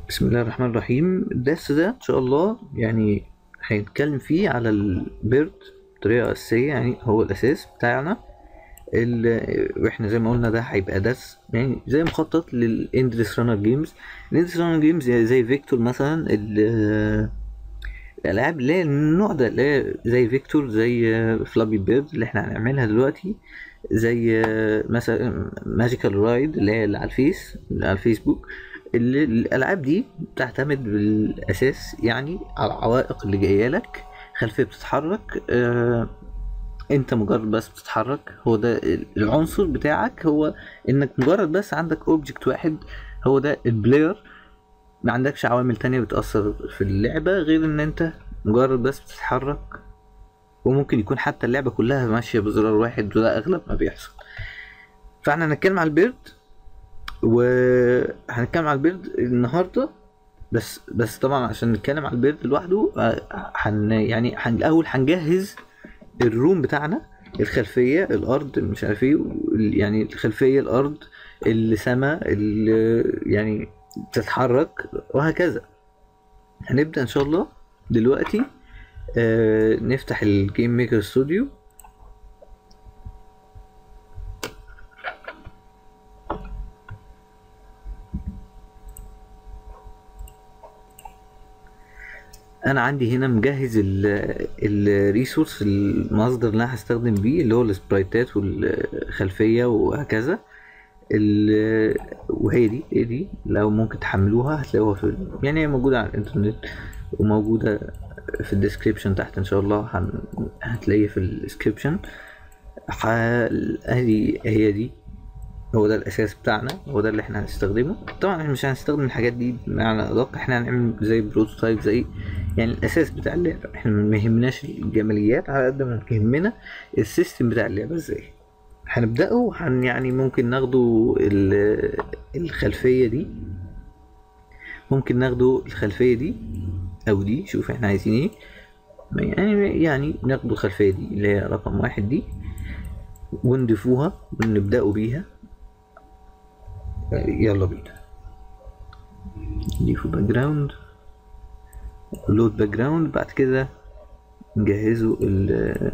بسم الله الرحمن الرحيم الدرس ده ان شاء الله يعني هنتكلم فيه على البيرد بطريقة أساسية يعني هو الأساس بتاعنا ال- واحنا زي ما قلنا ده هيبقى درس يعني زي مخطط للاندلس رانر جيمز الاندلس رانر جيمز زي, زي فيكتور مثلا ال- الألعاب اللي هي النوع ده اللي هي زي فيكتور زي فلابي بيرد اللي احنا هنعملها دلوقتي زي مثلا ماجيكال رايد اللي هي اللي على الفيس اللي على الفيسبوك اللي الالعاب دي بتعتمد بالاساس يعني على العوائق اللي جايه لك خلفيه بتتحرك آه انت مجرد بس بتتحرك هو ده العنصر بتاعك هو انك مجرد بس عندك اوبجكت واحد هو ده البلاير ما عندكش عوامل تانية بتأثر في اللعبة غير ان انت مجرد بس بتتحرك وممكن يكون حتى اللعبة كلها ماشية بزرار واحد وده اغلب ما بيحصل فاحنا هنتكلم على البيرد وهنتكلم على البيرد النهارده بس بس طبعا عشان نتكلم على البيرد لوحده آه، هن يعني هن الاول هنجهز الروم بتاعنا الخلفيه الارض مش عارف ايه وال- يعني الخلفيه الارض السماء اللي يعني بتتحرك وهكذا هنبدا ان شاء الله دلوقتي آه نفتح الجيم ميكر ستوديو انا عندي هنا مجهز الريسورس المصدر اللي انا هستخدم بيه اللي هو السبرايتات والخلفيه وهكذا ال- وهي دي هي دي لو ممكن تحملوها هتلاقوها في يعني هي موجوده على الانترنت وموجوده في الديسكريبشن تحت ان شاء الله هن... هتلاقيها في الديسكريبشن هذه هي دي هو ده الاساس بتاعنا هو ده اللي احنا هنستخدمه طبعا احنا مش هنستخدم الحاجات دي بمعنى ادق احنا هنعمل زي بروتوتايب زي يعني الاساس بتاع اللعبه احنا ما يهمناش الجماليات على قد ما يهمنا السيستم بتاع اللعبه ازاي هنبداه هن يعني ممكن ناخده ال- الخلفيه دي ممكن ناخده الخلفيه دي او دي شوف احنا عايزين ايه يعني يعني ناخده الخلفيه دي اللي هي رقم واحد دي ونضيفوها ونبدأوا بيها يلا بينا نضيفوا باك جراوند لود باك جراوند بعد كده نجهزوا ال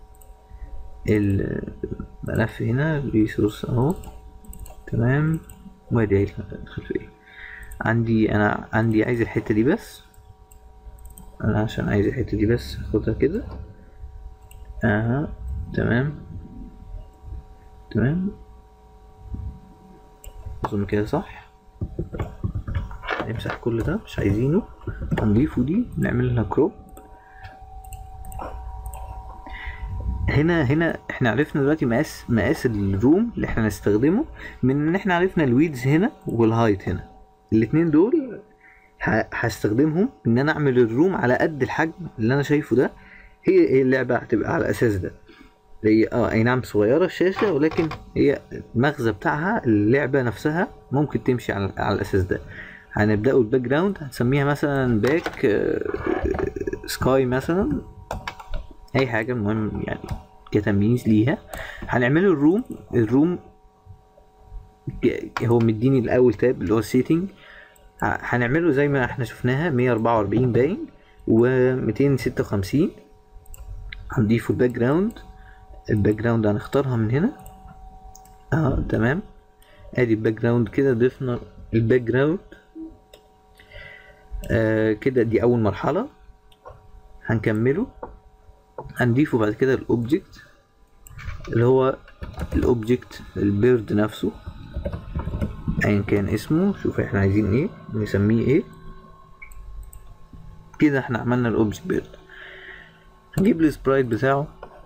الملف هنا الريسورس اهو تمام وادي اهي الخلفية عندي انا عندي عايز الحتة دي بس انا عشان عايز الحتة دي بس هاخدها كده اها تمام تمام اظن كده صح نمسح كل ده مش عايزينه هنضيفه دي نعمل لها كروب هنا هنا احنا عرفنا دلوقتي مقاس مقاس الروم اللي احنا هنستخدمه من ان احنا عرفنا الويدز هنا والهايت هنا الاتنين دول ه- هستخدمهم ان انا اعمل الروم على قد الحجم اللي انا شايفه ده هي هي اللعبه هتبقى على الاساس ده هي اه اي نعم صغيره الشاشه ولكن هي المغزى بتاعها اللعبه نفسها ممكن تمشي على, على الاساس ده هنبداوا الباك جراوند هنسميها مثلا باك سكاي مثلا اي حاجه المهم يعني كتمييز ليها هنعمله الروم الروم ك- هو مديني الاول تاب اللي هو السيتنج هنعمله زي ما احنا شفناها 144 باين و256 هنضيفه الباك جراوند الباك جراوند هنختارها من هنا اه تمام ادي الباك جراوند كده ضفنا الباك جراوند آه كده دي اول مرحلة هنكمله هنضيفه بعد كده الاوبجكت اللي هو الاوبجكت البيرد نفسه ايا كان اسمه شوف احنا عايزين ايه نسميه ايه كده احنا عملنا الاوبجكت بيرد هنجيب السبرايت بتاعه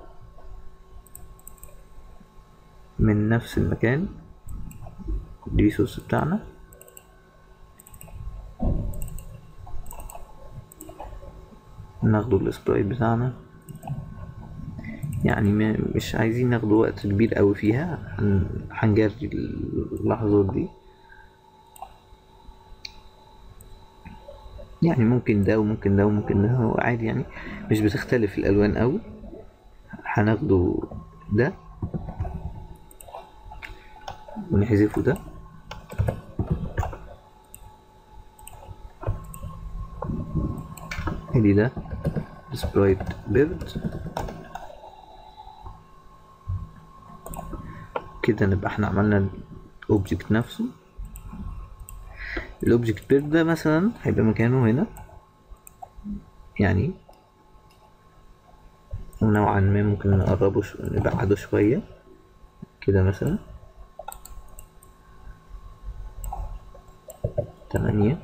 من نفس المكان الريسورس بتاعنا ناخده السبرايت بتاعنا يعني ما مش عايزين ناخده وقت كبير قوي فيها هن- هنجري اللحظات دي يعني ممكن ده وممكن ده وممكن ده هو عادي يعني مش بتختلف الالوان قوي هناخده ده ونحذفه ده ادي ده سبرايت بيرد كده نبقى احنا عملنا الاوبجكت نفسه الاوبجكت بيرد ده مثلا هيبقى مكانه هنا يعني ونوعا ما ممكن نقربه شو... نبعده شوية كده مثلا تمانية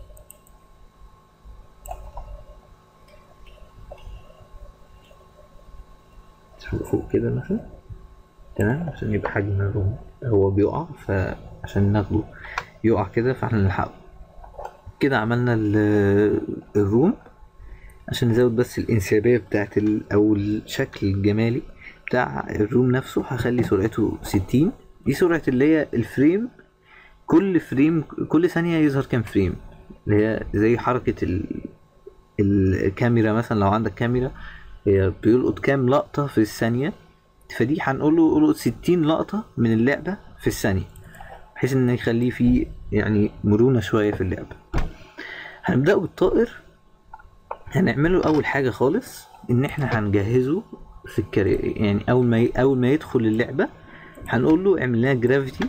فوق كده مثلا تمام عشان يبقى حجم الروم هو بيقع فعشان ناخده يقع كده فاحنا نلحقه كده عملنا الروم عشان نزود بس الانسيابية بتاعت ال او الشكل الجمالي بتاع الروم نفسه هخلي سرعته ستين دي سرعة اللي هي الفريم كل فريم كل ثانية يظهر كام فريم اللي هي زي حركة ال... الكاميرا مثلا لو عندك كاميرا هي بيلقط كام لقطة في الثانية فدي هنقول له القط ستين لقطة من اللعبة في الثانية بحيث ان يخليه فيه يعني مرونة شوية في اللعبة هنبدأ بالطائر هنعمله اول حاجة خالص ان احنا هنجهزه في الكاري يعني اول ما ي... اول ما يدخل اللعبة هنقول له اعمل لنا جرافيتي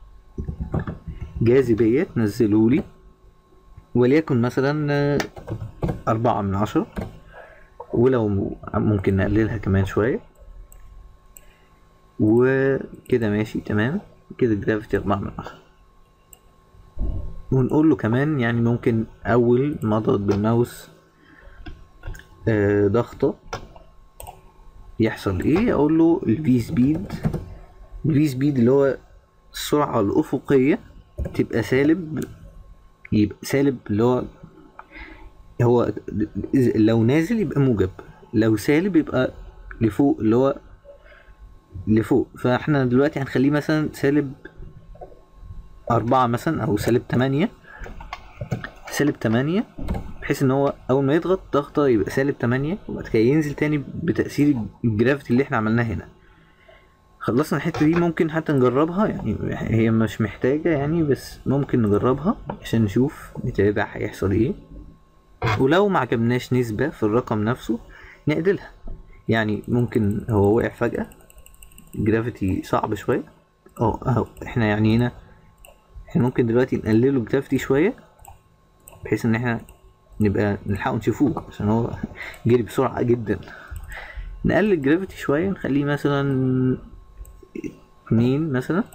جاذبية تنزله لي وليكن مثلا أربعة من عشرة ولو ممكن نقللها كمان شوية وكده ماشي تمام كده جرافيتي أربعة من عشرة ونقول له كمان يعني ممكن أول ما أضغط بالماوس آه ضغطة يحصل ايه اقول له الفي سبيد الفي سبيد اللي هو السرعة الأفقية تبقى سالب يبقى سالب اللي هو هو لو نازل يبقى موجب لو سالب يبقى لفوق اللي هو لفوق فاحنا دلوقتي هنخليه مثلا سالب أربعة مثلا أو سالب تمانية سالب تمانية بحيث ان هو اول ما يضغط ضغطة يبقى سالب تمانية وبعد كده ينزل تاني بتأثير الجرافيتي اللي احنا عملناه هنا خلصنا الحتة دي ممكن حتى نجربها يعني هي مش محتاجة يعني بس ممكن نجربها عشان نشوف نتابع هيحصل ايه ولو ما عجبناش نسبة في الرقم نفسه نعدلها يعني ممكن هو وقع فجأة جرافيتي صعب شوية اه اهو احنا يعني هنا احنا ممكن دلوقتي نقلله الجرافيتي شوية بحيث ان احنا نبقى نلحقه نشوفوه عشان هو جري بسرعة جدا نقلل الجرافيتي شوية نخليه مثلا اتنين مثلا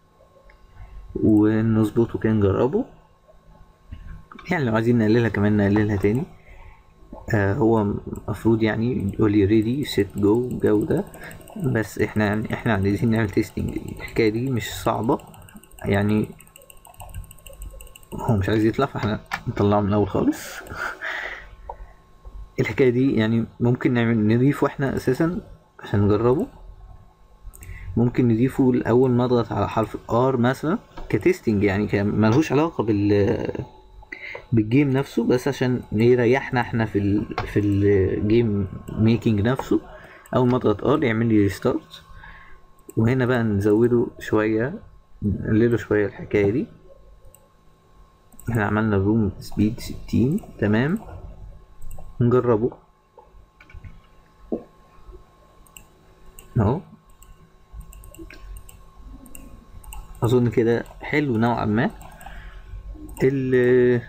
ونظبطه كده نجربه يعني لو عايزين نقللها كمان نقللها تاني آه هو مفروض يعني يقول لي ريدي سيت جو الجو ده بس احنا يعني احنا عايزين نعمل تيستنج الحكاية دي مش صعبة يعني هو مش عايز يطلع فاحنا نطلعه من الاول خالص الحكايه دي يعني ممكن نعمل نضيفه احنا اساسا عشان نجربه ممكن نضيفه الاول ما اضغط على حرف ار مثلا كتيستنج يعني ملهوش علاقه بال بالجيم نفسه بس عشان يريحنا احنا في ال في الجيم ميكنج نفسه اول ما اضغط ار يعمل لي ريستارت وهنا بقى نزوده شويه نقلله شويه الحكايه دي احنا عملنا روم سبيد ستين تمام نجربه اهو اظن كده حلو نوعا ما ال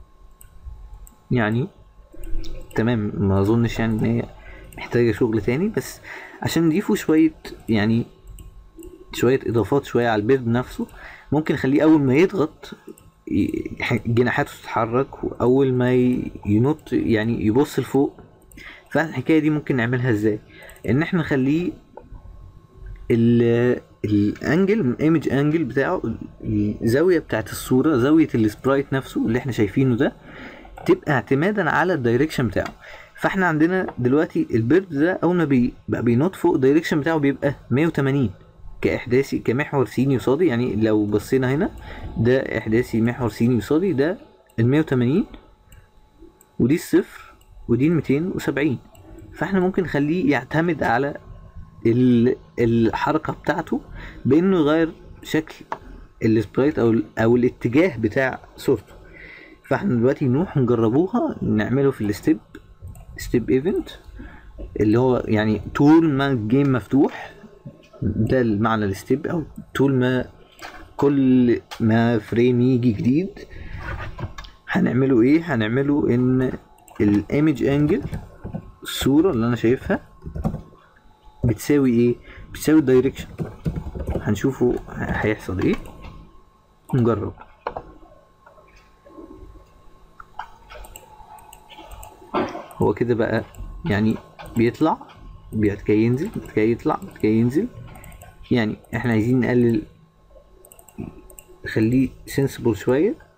يعني تمام ما اظنش يعني ان هي محتاجة شغل تاني بس عشان نضيفه شوية يعني شوية اضافات شوية على البيرد نفسه ممكن نخليه اول ما يضغط جناحاته تتحرك واول ما ينط يعني يبص لفوق فالحكايه دي ممكن نعملها ازاي ان احنا نخليه الانجل الايمج انجل بتاعه الزاويه بتاعت الصوره زاويه السبرايت نفسه اللي احنا شايفينه ده تبقى اعتمادا على الدايركشن بتاعه فاحنا عندنا دلوقتي البيرد ده اول ما بي بقى بينط فوق الدايركشن بتاعه بيبقى 180 كاحداثي كمحور سيني وصادي يعني لو بصينا هنا ده احداثي محور سيني وصادي ده ال 180 ودي الصفر ودي ال 270 فاحنا ممكن نخليه يعتمد على الحركة بتاعته بانه يغير شكل السبرايت او او الاتجاه بتاع صورته فاحنا دلوقتي نروح نجربوها نعمله في الستيب ستيب ايفنت اللي هو يعني طول ما الجيم مفتوح ده المعنى الستيب او طول ما كل ما فريم يجي جديد هنعمله ايه هنعمله ان الايمج انجل الصورة اللي انا شايفها بتساوي ايه بتساوي الدايركشن هنشوفه هيحصل ايه نجرب هو كده بقى يعني بيطلع بعد كده ينزل بعد كده يطلع بعد كده ينزل يعني احنا عايزين نقلل نخليه سنسبل شوية